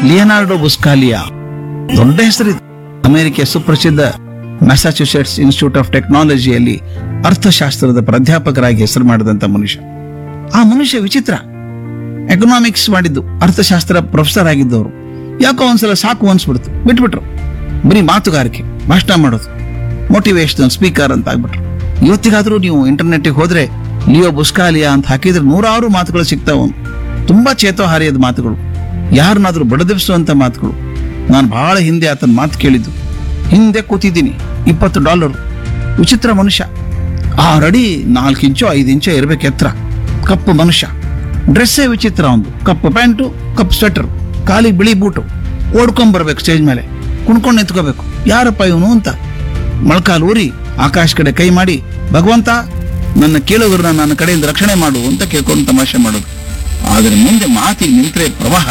Leonardo ಬುಸ್ಕಾಲಿಯಾ ದೊಡ್ಡ ಹೆಸರಿದೆ ಅಮೆರಿಕೆಯ ಸುಪ್ರಸಿದ್ಧ ಮ್ಯಾಸಾಚ್ಯುಸೆಟ್ಸ್ ಇನ್ಸ್ಟಿಟ್ಯೂಟ್ ಆಫ್ ಟೆಕ್ನಾಲಜಿಯಲ್ಲಿ ಅರ್ಥಶಾಸ್ತ್ರದ ಪ್ರಾಧ್ಯಾಪಕರಾಗಿ ಹೆಸರು ಮಾಡಿದಂತ ಮನುಷ್ಯ ಆ ಮನುಷ್ಯ ವಿಚಿತ್ರ ಎಕನಾಮಿಕ್ಸ್ ಮಾಡಿದ್ದು ಅರ್ಥಶಾಸ್ತ್ರ ಪ್ರೊಫೆಸರ್ ಆಗಿದ್ದವರು ಯಾಕೋ ಒಂದ್ಸಲ ಸಾಕು ಅನ್ಸ್ಬಿಡ್ತು ಬಿಟ್ಬಿಟ್ರು ಬರೀ ಮಾತುಗಾರಿಕೆ ಭಾಷಣ ಮಾಡೋದು ಮೋಟಿವೇಶನಲ್ ಸ್ಪೀಕರ್ ಅಂತ ಆಗ್ಬಿಟ್ರು ಇವತ್ತಿಗಾದ್ರೂ ನೀವು ಇಂಟರ್ನೆಟ್ಗೆ ಹೋದ್ರೆ ಲಿಯೋ ಬುಸ್ಕಾಲಿಯಾ ಅಂತ ಹಾಕಿದ್ರೆ ನೂರಾರು ಮಾತುಗಳು ಸಿಗ್ತಾವ ತುಂಬಾ ಚೇತೋಹಾರಿಯದ ಮಾತುಗಳು ಯಾರನ್ನಾದ್ರೂ ಬಡದೆಬ್ಸುವಂತ ಮಾತುಗಳು ನಾನು ಬಹಳ ಹಿಂದೆ ಆತನ ಮಾತು ಕೇಳಿದ್ದು ಹಿಂದೆ ಕೂತಿದ್ದೀನಿ ಇಪ್ಪತ್ತು ಡಾಲರ್ ವಿಚಿತ್ರ ಮನುಷ್ಯ ಆರು ಅಡಿ ನಾಲ್ಕು ಇಂಚು ಐದು ಇಂಚು ಇರಬೇಕು ಎತ್ತರ ಕಪ್ಪು ಮನುಷ್ಯ ಡ್ರೆಸ್ಸೇ ವಿಚಿತ್ರ ಒಂದು ಕಪ್ಪು ಪ್ಯಾಂಟು ಕಪ್ಪು ಸ್ವೆಟರ್ ಕಾಲಿಗೆ ಬಿಳಿ ಬೂಟು ಓಡ್ಕೊಂಡ್ ಬರ್ಬೇಕು ಸ್ಟೇಜ್ ಮೇಲೆ ಕುಣ್ಕೊಂಡು ನಿಂತ್ಕೋಬೇಕು ಯಾರಪ್ಪ ಇವನು ಅಂತ ಮೊಳಕಾಲು ಊರಿ ಆಕಾಶ ಕಡೆ ಕೈ ಮಾಡಿ ಭಗವಂತ ನನ್ನ ಕೇಳುಗರನ್ನ ನನ್ನ ಕಡೆಯಿಂದ ರಕ್ಷಣೆ ಮಾಡು ಅಂತ ಕೇಳ್ಕೊಂಡು ತಮಾಷೆ ಮಾಡೋದು ಆದರೆ ಮುಂದೆ ಮಾತಿಗೆ ನಿಂತ್ರೆ ಪ್ರವಾಹ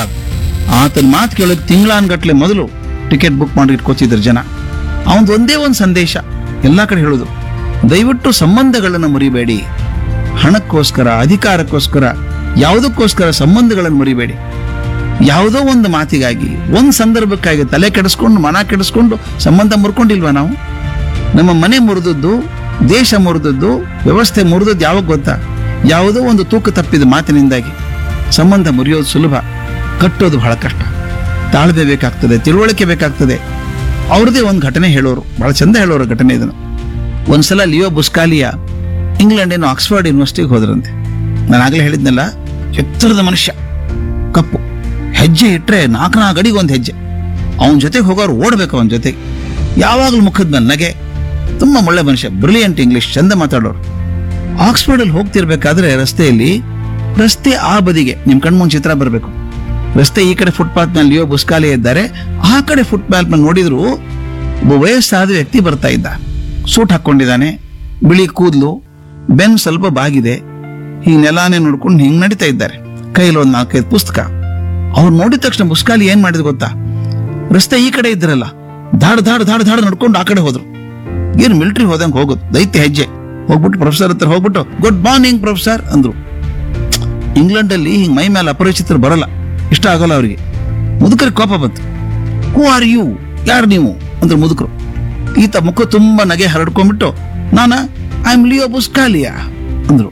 ಆತನ ಮಾತು ಕೇಳೋಕೆ ತಿಂಗಳಾನ್ಗಟ್ಲೆ ಮೊದಲು ಟಿಕೆಟ್ ಬುಕ್ ಮಾಡಿ ಇಟ್ಕೋತಿದ್ರು ಜನ ಅವನದು ಒಂದೇ ಒಂದು ಸಂದೇಶ ಎಲ್ಲಾ ಕಡೆ ಹೇಳೋದು ದಯವಿಟ್ಟು ಸಂಬಂಧಗಳನ್ನು ಮುರಿಬೇಡಿ ಹಣಕ್ಕೋಸ್ಕರ ಅಧಿಕಾರಕ್ಕೋಸ್ಕರ ಯಾವುದಕ್ಕೋಸ್ಕರ ಸಂಬಂಧಗಳನ್ನು ಮುರಿಬೇಡಿ ಯಾವುದೋ ಒಂದು ಮಾತಿಗಾಗಿ ಒಂದು ಸಂದರ್ಭಕ್ಕಾಗಿ ತಲೆ ಕೆಡಿಸ್ಕೊಂಡು ಮನ ಕೆಡಿಸ್ಕೊಂಡು ಸಂಬಂಧ ಮುರ್ಕೊಂಡಿಲ್ವಾ ನಾವು ನಮ್ಮ ಮನೆ ಮುರಿದದ್ದು ದೇಶ ಮುರಿದದ್ದು ವ್ಯವಸ್ಥೆ ಮುರಿದದ್ದು ಯಾವಾಗ ಗೊತ್ತಾ ಯಾವುದೋ ಒಂದು ತೂಕ ತಪ್ಪಿದ ಮಾತಿನಿಂದಾಗಿ ಸಂಬಂಧ ಮುರಿಯೋದು ಸುಲಭ ಕಟ್ಟೋದು ಬಹಳ ಕಷ್ಟ ತಾಳ್ಮೆ ಬೇಕಾಗ್ತದೆ ತಿಳುವಳಿಕೆ ಬೇಕಾಗ್ತದೆ ಅವ್ರದೇ ಒಂದು ಘಟನೆ ಹೇಳೋರು ಬಹಳ ಚಂದ ಹೇಳೋರು ಘಟನೆ ಇದನ್ನು ಒಂದ್ಸಲ ಲಿಯೋ ಬುಸ್ಕಾಲಿಯಾ ಇಂಗ್ಲೆಂಡಿನ ಆಕ್ಸ್ಫರ್ಡ್ ಯೂನಿವರ್ಸಿಟಿಗೆ ಹೋದ್ರಂತೆ ನಾನು ಆಗಲೇ ಹೇಳಿದ್ನಲ್ಲ ಎತ್ತರದ ಮನುಷ್ಯ ಕಪ್ಪು ಹೆಜ್ಜೆ ಇಟ್ರೆ ನಾಲ್ಕು ನಾಲ್ಕು ಅಡಿಗೆ ಒಂದು ಹೆಜ್ಜೆ ಅವನ ಜೊತೆಗೆ ಹೋಗೋರು ಓಡ್ಬೇಕು ಅವನ ಜೊತೆಗೆ ಯಾವಾಗಲೂ ಮುಖದ ಮೇಲೆ ನಗೆ ತುಂಬಾ ಒಳ್ಳೆ ಮನುಷ್ಯ ಬ್ರಿಲಿಯಂಟ್ ಇಂಗ್ಲಿಷ್ ಚಂದ ಮಾತಾಡೋರು ಆಕ್ಸ್ಫರ್ಡ್ ಅಲ್ಲಿ ಹೋಗ್ತಿರ್ಬೇಕಾದ್ರೆ ರಸ್ತೆಯಲ್ಲಿ ರಸ್ತೆ ಆ ಬದಿಗೆ ನಿಮ್ ಕಣ್ಮುಂದ್ ಚಿತ್ರ ಬರಬೇಕು ರಸ್ತೆ ಈ ಕಡೆ ಫುಟ್ಪಾತ್ ಮೇಲೆ ಲಿಯೋ ಬುಸ್ಕಾಲಿ ಇದ್ದಾರೆ ಆ ಕಡೆ ಫುಟ್ಪಾತ್ ಮೇಲೆ ನೋಡಿದ್ರು ಒಬ್ಬ ವಯಸ್ಸಾದ ವ್ಯಕ್ತಿ ಬರ್ತಾ ಇದ್ದ ಸೂಟ್ ಹಾಕೊಂಡಿದ್ದಾನೆ ಬಿಳಿ ಕೂದಲು ಬೆನ್ ಸ್ವಲ್ಪ ಬಾಗಿದೆ ಈ ನೆಲಾನೇ ನೋಡ್ಕೊಂಡು ಹಿಂಗ್ ನಡೀತಾ ಇದ್ದಾರೆ ಕೈಲಿ ಒಂದ್ ನಾಲ್ಕೈದು ಪುಸ್ತಕ ಅವ್ರು ನೋಡಿದ ತಕ್ಷಣ ಬುಸ್ಕಾಲಿ ಏನ್ ಮಾಡಿದ್ರು ಗೊತ್ತಾ ರಸ್ತೆ ಈ ಕಡೆ ಇದ್ರಲ್ಲ ಧಾಡ್ ಧಾಡ್ ಧಾಡ್ ಧಾಡ್ ನಡ್ಕೊಂಡು ಆ ಕಡೆ ಹೋದ್ರು ಏನ್ ಮಿಲಿಟರಿ ಹೋದಂಗೆ ಹೋಗೋದು ದೈತ್ಯ ಹೆಜ್ಜೆ ಹೋಗ್ಬಿಟ್ಟು ಪ್ರೊಫೆಸರ್ ಹತ್ರ ಹೋಗ್ಬಿಟ್ಟು ಗುಡ್ ಮಾರ್ನಿಂಗ್ ಪ್ರೊಫೆಸರ್ ಅಂದ್ರು ಇಂಗ್ಲೆಂಡ್ ಅಲ್ಲಿ ಹಿಂಗ್ ಮೈ ಮೇಲೆ ಅಪರಿಚಿತರು ಬರಲ್ಲ ಇಷ್ಟ ಆಗಲ್ಲ ಅವರಿಗೆ ಮುದುಕರಿಗೆ ಕೋಪ ಬಂತು ಹೂ ಆರ್ ಯು ಯಾರು ನೀವು ಅಂದ್ರು ಮುದುಕರು ಈತ ಮುಖ ತುಂಬಾ ನಗೆ ಹರಡ್ಕೊಂಡ್ಬಿಟ್ಟು ನಾನ ಐ ಆಮ್ ಲಿಯೋ ಬುಸ್ಕಾಲಿಯಾ ಅಂದ್ರು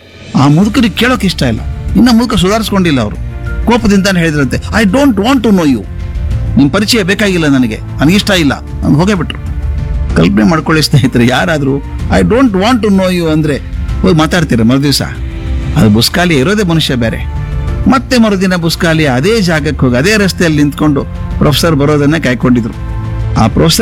ಆ ಮುದುಕರಿಗೆ ಕೇಳೋಕೆ ಇಷ್ಟ ಇಲ್ಲ ಇನ್ನ ಮುದುಕ ಸುಧಾರಿಸ್ಕೊಂಡಿಲ್ಲ ಅವರು ಕೋಪದಿಂದಾನೆ ಹೇಳಿದ್ರಂತೆ I don't want to know you ನಿಮ್ ಪರಿಚಯ ಬೇಕಾಗಿಲ್ಲ ನನಗೆ ನನಗಿಷ್ಟ ಇಲ್ಲ ಅಂತ ಹೋಗೇ ಬಿಟ್ರು ಕಲ್ಪನೆ ಮಾಡ್ಕೊಳ್ಳಿ ಸ್ನೇಹಿತರೆ ಯಾರಾದ್ರೂ I don't want to know you ಅಂದ್ರೆ ಹೋಗಿ ಮಾತಾಡ್ತೀರ ಮರುದಿವಸ ಅದು ಬುಸ್ಕಾಲಿ ಇರೋದೇ ಮನುಷ್ಯ ಬೇರೆ ಮತ್ತೆ ಮರುದಿನ ಬುಸ್ಕಾಲಿ ಅದೇ ಜಾಗಕ್ಕೆ ಹೋಗಿ ಅದೇ ರಸ್ತೆಯಲ್ಲಿ ನಿಂತ್ಕೊಂಡು ಪ್ರೊಫೆಸರ್ ಬರೋದನ್ನೇ ಕಾಯ್ಕೊಂಡಿದ್ರು ಆ ಪ್ರೊಫೆಸರ್